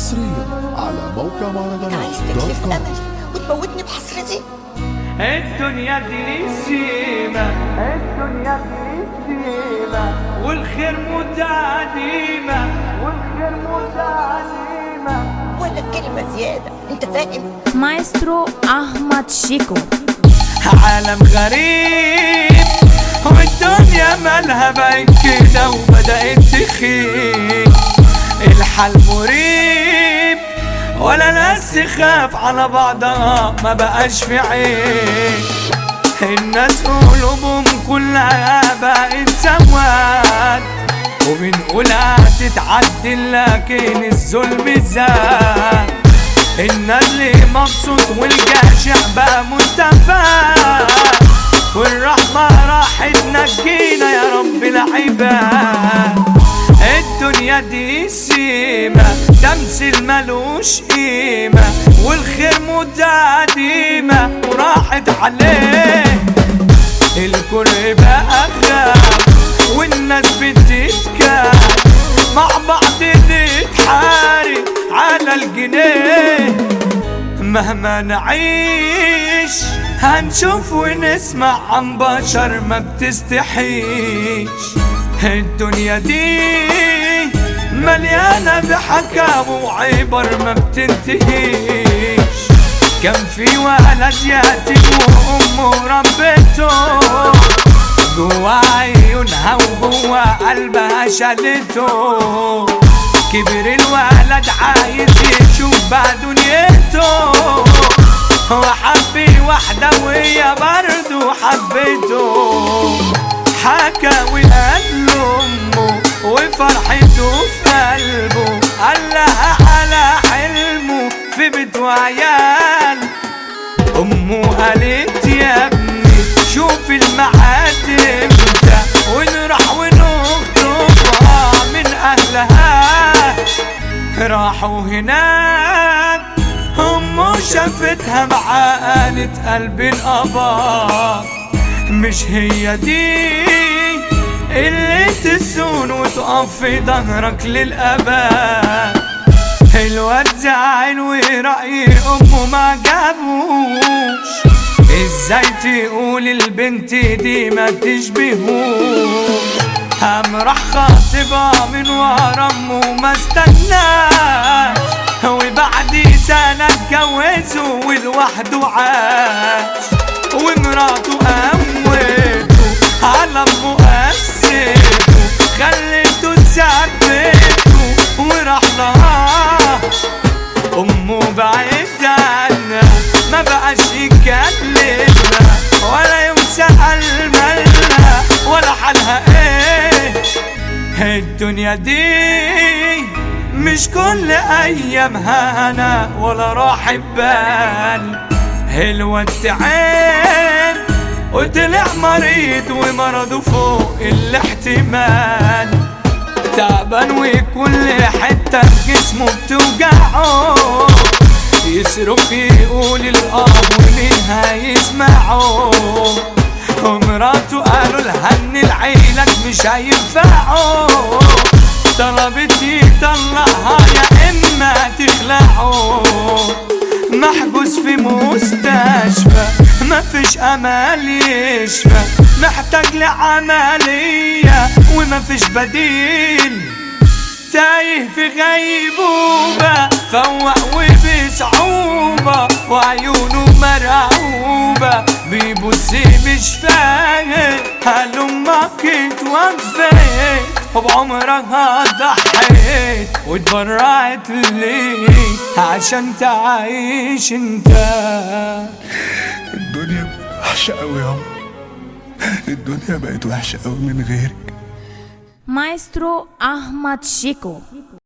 حصريا على موقع انت مهرجانات عايز دوت تتلف كوم امل وتموتني بحسرتي الدنيا دي للسيمة الدنيا دي للسيمة والخير متعديمة والخير متعديمة ولا كلمه زياده انت فاهم مايسترو أحمد شيكو عالم غريب والدنيا مالها بقت كده وبدأت تخيب الحال مريب ولا ناس تخاف على بعضها ما بقاش في عيب الناس قلوبهم كلها بقت سواد وبنقولها تتعدل لكن الظلم زاد الناس اللي مبسوط والجشع بقى مستفاد والرحمة راحت نجينا يا رب العباد الدنيا دي سيمة تمثيل ملوش قيمة والخير متعديمة وراحت عليه الكل بقى خاف والناس بتتكلم مع بعض نتحارب على الجنيه مهما نعيش هنشوف ونسمع عن بشر ما بتستحيش الدنيا دي مليانة بحكاوي وعبر ما بتنتهيش كان في ولد يتيم وامه ربته جوا عيونها وجوا قلبها شالته كبر الولد عايز يشوف بقى دنيته وحب واحدة وهي برضه حبته حكى وقال لأمه وفرحته في قلبه قال لها على حلمه في بيت وعيال امه قالت يا ابني شوف الميعاد امتى ونروح ونخطبها من اهلها راحوا هناك امه شافتها بعقلة قلب الابا مش هي دي اللي تسون وتقف في ظهرك للابد الواد زعل ورأي أمه ما جابوش ازاي تقول البنت دي ما تشبهوش قام راح خاطبها من ورا امه ما استناش وبعد سنة اتجوزوا ولوحده عاش ومراته قوته على امه قسته خلته تثبته وراح لها امه بعيد عنها ما بقاش يكلمها ولا يوم سأل مالها ولا حالها ايه الدنيا دي مش كل ايامها انا ولا راح بال الواد تعب وطلع مريض ومرضه فوق الاحتمال تعبان وكل حتة في جسمه بتوجعه يصرخ يقول الاب ومنها يسمعه ومراته قالوا لها ان العيلة مش هينفعه طلبت يطلعها يا اما تخلعه محجوز في مستشفى مفيش امل يشفى محتاج لعملية ومفيش بديل تايه في غيبوبة فوق وبصعوبة وعيونه مرعوبة بيبص مش فاهم هل امك اتوفت وبعمرها ضحيت واتبرعت ليه عشان تعيش انت الدنيا وحشة أوي يا عم الدنيا بقت وحشة أوي من غيرك مايسترو أحمد شيكو